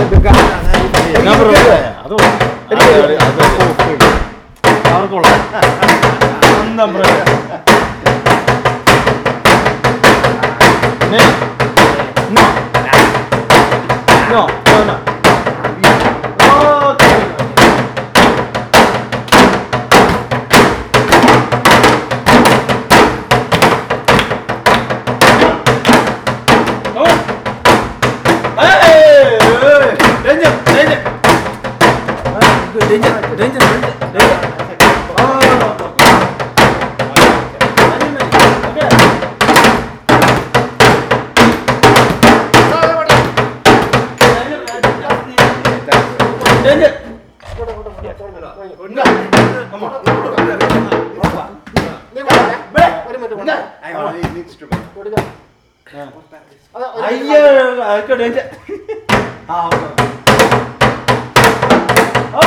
അത് അവർക്കുള്ള സ്വന്തം പ്രശ്നം No. No, no, no. Okay. Come on. Hey! hey, Danger! Danger! Ah, good, Danger! Danger! Danger! Danger! Oh, okay. Danger! അയ്യോ അതൊക്കെ danger ആ ഓക്കെ ഓ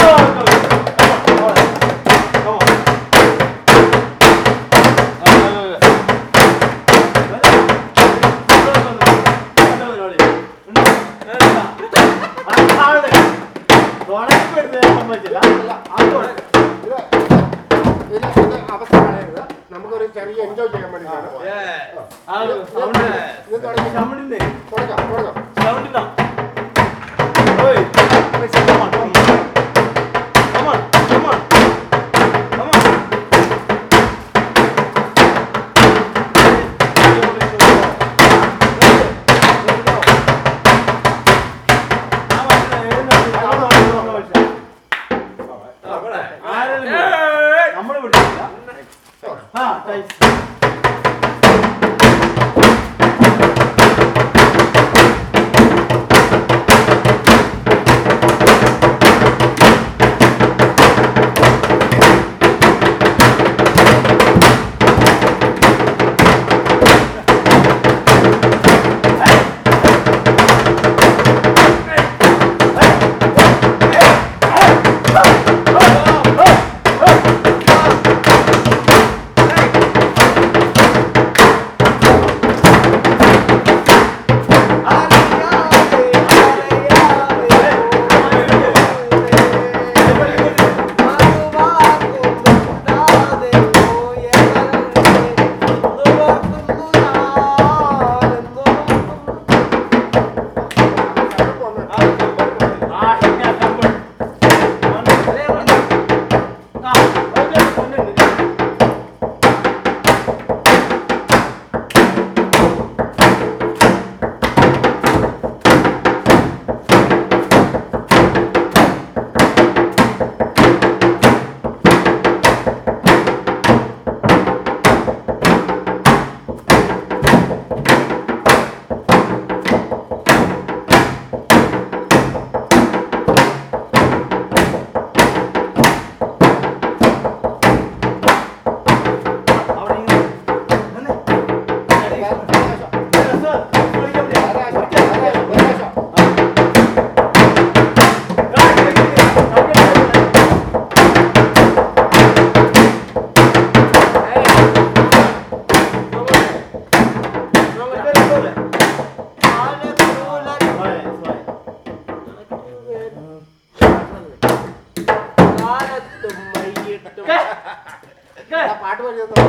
നമുക്കൊരു ചെറിയ എൻജോയ് ചെയ്യാൻ വേണ്ടിയിട്ടാണ് സൗണ്ടിന്റെ തുടങ്ങാം തുടങ്ങാം സൗണ്ടിനാ ഓയ് come on come on come on come on come on നമ്മള് വിളിച്ചില്ല ആ ടൈസ് പാട്ട് പാടിയത്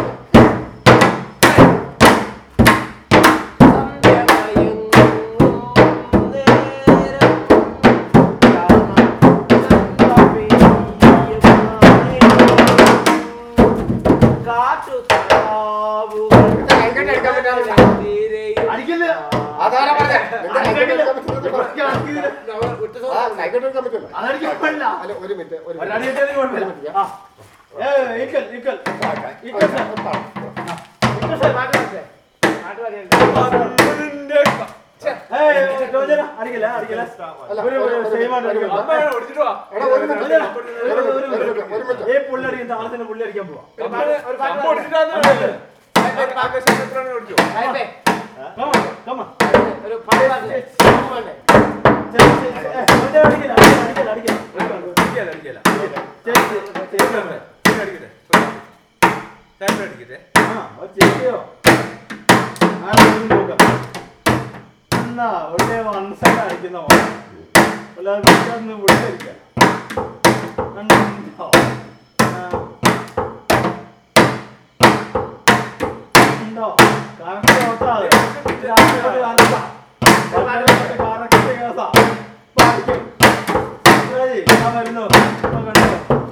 കൈകെട്ട് എടുക്കാൻ പറ്റാതെ അടിക്കില്ല അതാണ് പറഞ്ഞത് എന്താ കൈകെട്ട് എടുക്കാൻ പറ്റുന്നത്? ആ, കൈകെട്ട് എടുക്കാൻ പറ്റില്ല അതടിക്കാൻ പാടില്ല അല്ല ഒരു മിനിറ്റ് ഒരു ഒരടി മിനിറ്റ് കിട്ടിയാലും കുഴപ്പമില്ല ആ ഏ equal equal equal sir equal sir ഏയ് ജോജന അടിക്കില്ല അടിക്കില്ല ഒരു ഒരു സെയിം ആയിട്ട് അടിക്കില്ല എടാ ഒരു മിനിറ്റ് ജോജന, ഒരു ഒരു- ഒരു മിനിറ്റ് ഒരു മിനിറ്റ്. മിനിറ്റ് ഒരു മിനിറ്റ് ഏ പുള്ളി അടിക്കുന്ന ആളത്തിന് പുള്ളി അടിക്കാൻ പോവാ Come on, come on. ഒരു പാട്ട് പാടില്ലേ ശരി, ശരി, ശരി. ഏ, ജോജന അടിക്കില്ല, അടിക്കില്ല, അടിക്കില്ല, അടിക്കില്ല. ശരി, ശരി, ശരി. ആ, അത് ചെയ്യോ? ആരെങ്കിലും നോക്കാം. എന്നാ, ഒരു one side അടിക്കുന്ന പോലെ. വല്ലാതെ വിളിക്കാതെ വിളിച്ചിരിക്കുക ഉണ്ടോ ആ. ഉണ്ടോ കറക്റ്റ് ഓട്ടാതെ രാത്രി കാലത്താ കറക്റ്റ് കേസാ പാടിക്കും ശരി ഞാൻ വരുന്നു ഇപ്പൊ കണ്ടോ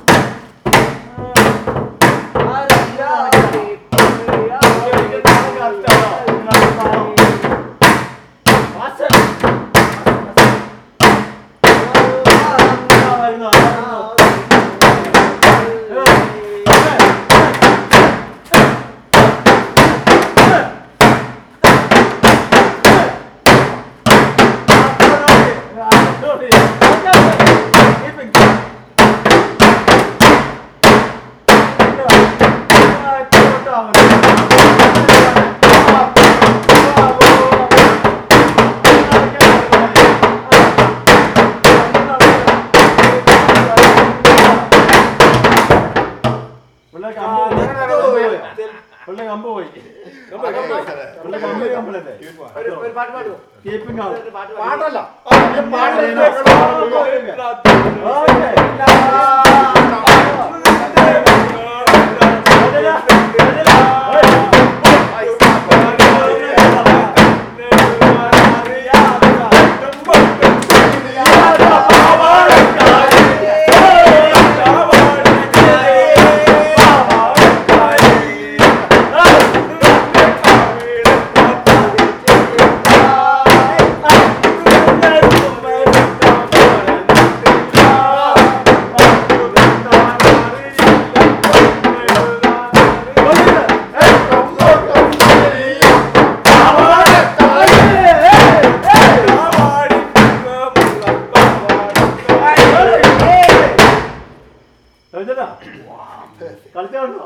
പിള്ളേ കമ്പ് പോയി പിള്ളേ കമ്പ് കമ്പിളല്ലേ കീപ്പിംഗ് ആണ് പാട്ടല്ല കളിച്ചോ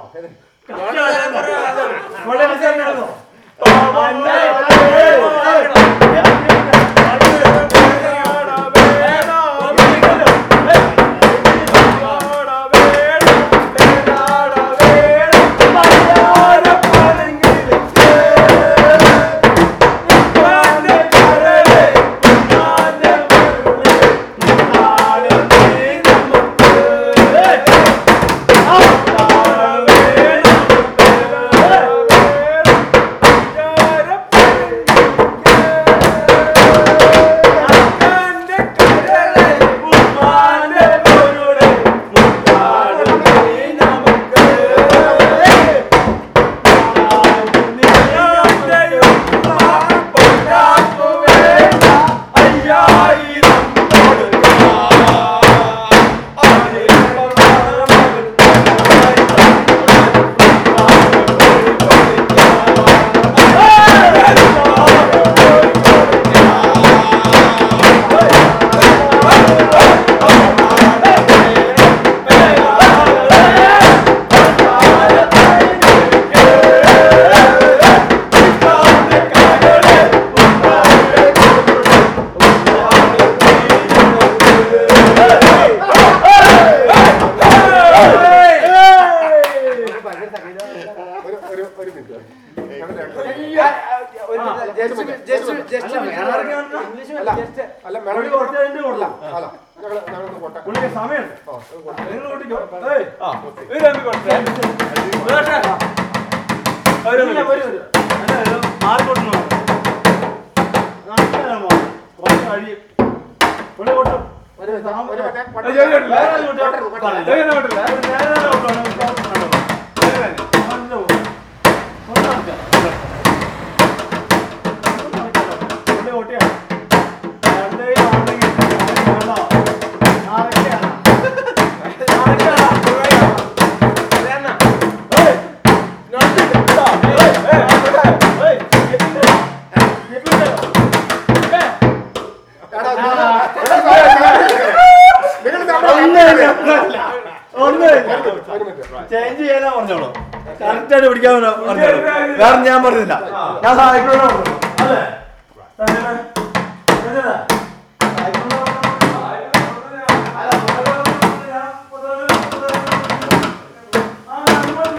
ഒരു ഒരു ഒരു മിനിറ്റ് ഞങ്ങൾ രണ്ട് അല്ല അല്ല പുള്ളി മേഡം കുറച്ച് കഴിഞ്ഞിട്ട് അല്ല കൊടുക്കാം. അല്ല ഞങ്ങൾ ഞങ്ങളൊന്ന് പോട്ടെ പുള്ളിക്ക് സമയമുണ്ട് ആ അത് പോട്ടെ. നിങ്ങൾ ഓടിക്കോ ഏയ് ഇല്ല, വരൂ, വരൂ. അല്ല, ഇത് മാറിക്കൊടുക്കണം. നടക്കാനാ മോനെ. കുറച്ച് കഴിയും. പുള്ളി കൊട്ടും. ഒരു മിനിറ്റ്, ഒരു മിനിറ്റ്, പോട്ടെ. വേറെ ഒരു കുട്ടി പോട്ടെ, പോട്ടെ. പറയില്ല. ഒരു നേരെ കൊട്ടുവാണ്. ഒരു പാവം കണ്ടോ? അങ്ങോട്ട് പോ. ഒന്ന് നടക്കാം. ഒന്ന് നടക്കാം. പുള്ളി കൊട്ടിയാ. വെറുതെ ഈ ആളുണ്ടെങ്കിൽ ആരെയും വേണ്ട. നാളെയൊക്കെയാണ്. നാളെയൊക്കെയാണ്. ഏയ്. എടാ, നിങ്ങൾ തമ്മിൽ ഒരു മിനിറ്റ്. ചേഞ്ച് ചെയ്യാനാ പറഞ്ഞോളൂ കറക്റ്റ് ആയിട്ട് പിടിക്കാൻ പറഞ്ഞോളൂ വേറെ ഞാൻ പറഞ്ഞില്ല ഞാൻ സായിക്കോട് പറഞ്ഞു അല്ലേ തന്നെ? തന്നെ? സായിക്കോട് പറഞ്ഞു. അല്ല, പൊതുവെ ഞാൻ പൊതുവെ- ആ, അങ്ങോട്ട്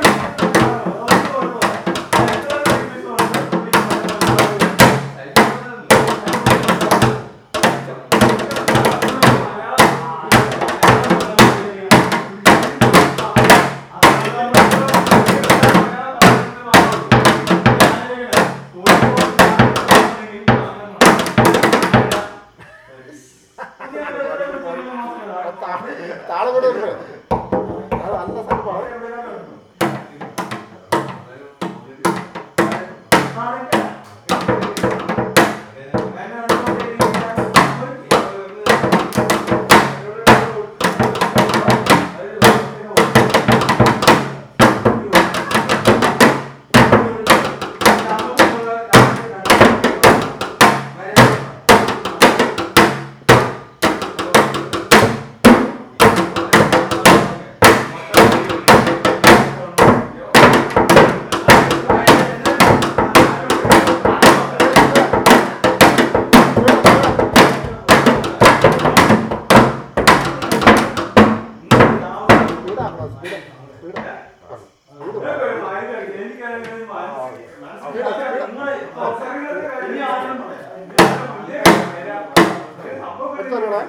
താളം കൂടെ ഉണ്ട് അത് നല്ല സംഭവമാണ് സ്പീഡാക്കണം സ്പീഡ് സ്പീഡ് എടുത്തോളൂടെ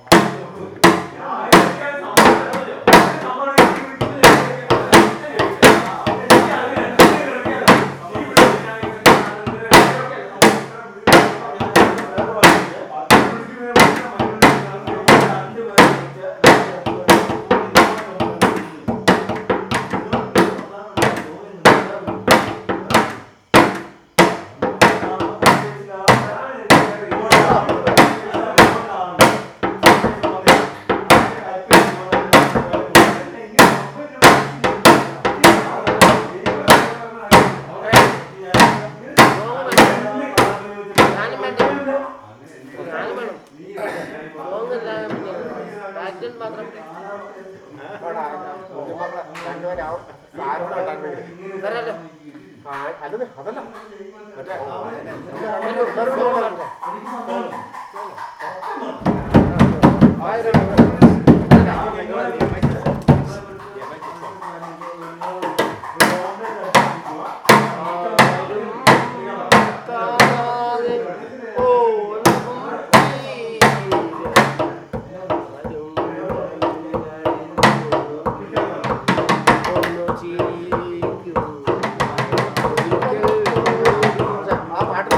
ഞാനും വേണ്ട ഞാനും വേണം ലോങ്ങല്ല ബാറ്റിൽ മാത്രം രണ്ടുപേരാവും ആരോടെ ഉണ്ടാക്കി വരാലോ അതല്ല അതല്ല മറ്റേ കാണാതെ ആ പാട്ട്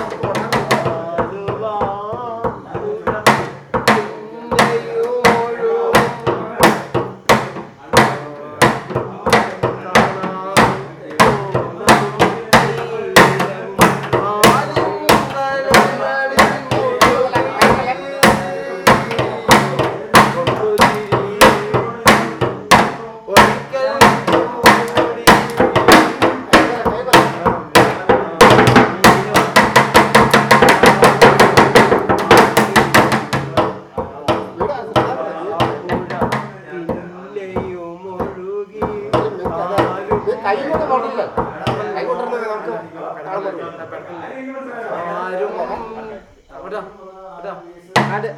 കൈ കൊണ്ട് പാടില്ല കൈ കൊണ്ടുവരുന്നത് നമുക്ക് താളം പാടില്ല. ആരും അവിടാ അവിടാ ആട്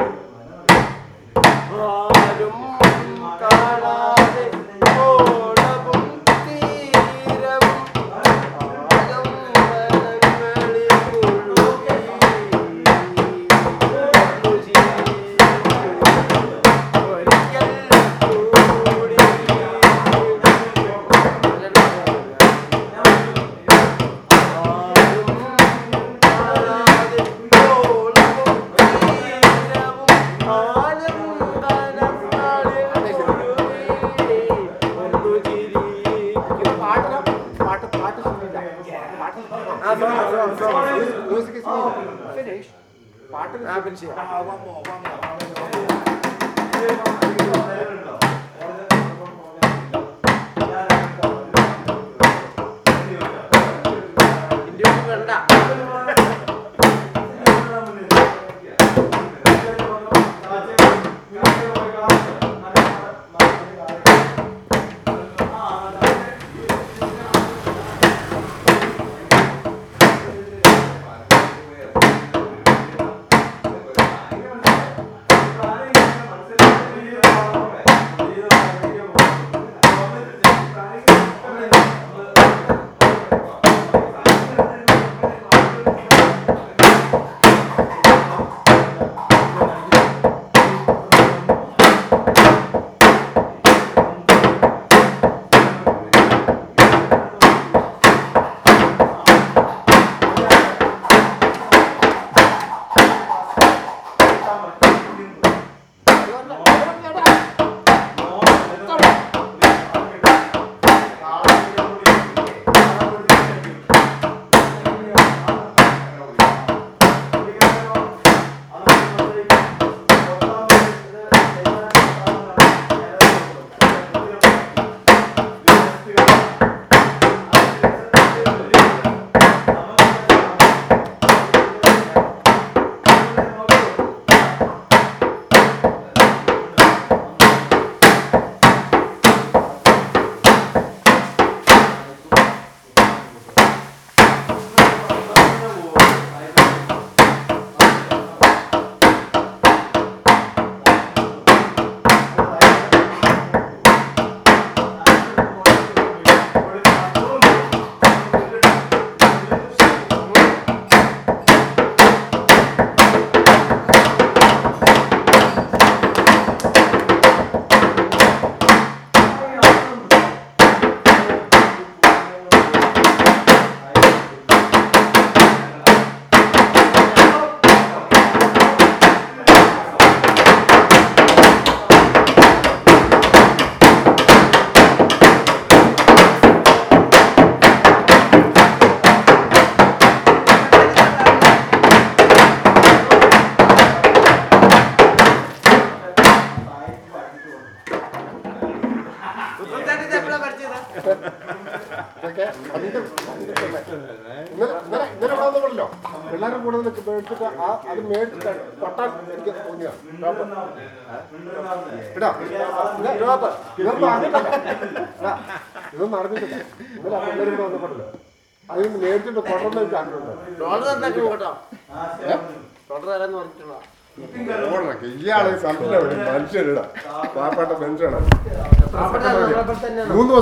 ആരും കാണാതെ ഓണവും തീരവും ആലം വനങ്ങളിൽ മുഴുകി ഒരിക്കൽ കൂടി പാട്ടിന് പാട്ട് പാട്ട് ശരിയില്ല പാട്ട് മ്യൂസിക് ഫിനിഷ് പാട്ടിന് ആ പിടിച്ചിട്ട് ആ അത് മേടിച്ചിട്ട് കൊട്ടാൻ എനിക്ക് തോന്നിയാണ് ടോപ്പ് കേട്ടോ ഇത് ടോപ്പ് ഇതൊന്നും അറിഞ്ഞിട്ടില്ല എടാ, ഇതൊന്നും അറിഞ്ഞിട്ടില്ല ഇന്നലെ ആ പിള്ളേർ ഇവിടെ വന്നപ്പോഴല്ലോ അതിന് മേടിച്ചിട്ട് കൊണ്ടുവന്ന് എനിക്ക് ആഗ്രഹമുണ്ട് ഡോളർ എന്താക്കി കേട്ടോ ഡോളർ തരാന്ന് പറഞ്ഞിട്ടുള്ള ഓടണൊക്കെ ഇയാളെ സ്ഥലത്തില്ല മനുഷ്യരിടാ പാവപ്പെട്ട മനുഷ്യനാണ് പാവപ്പെട്ട നമ്മളെ തന്നെയാണ് മൂന്ന് ദിവസം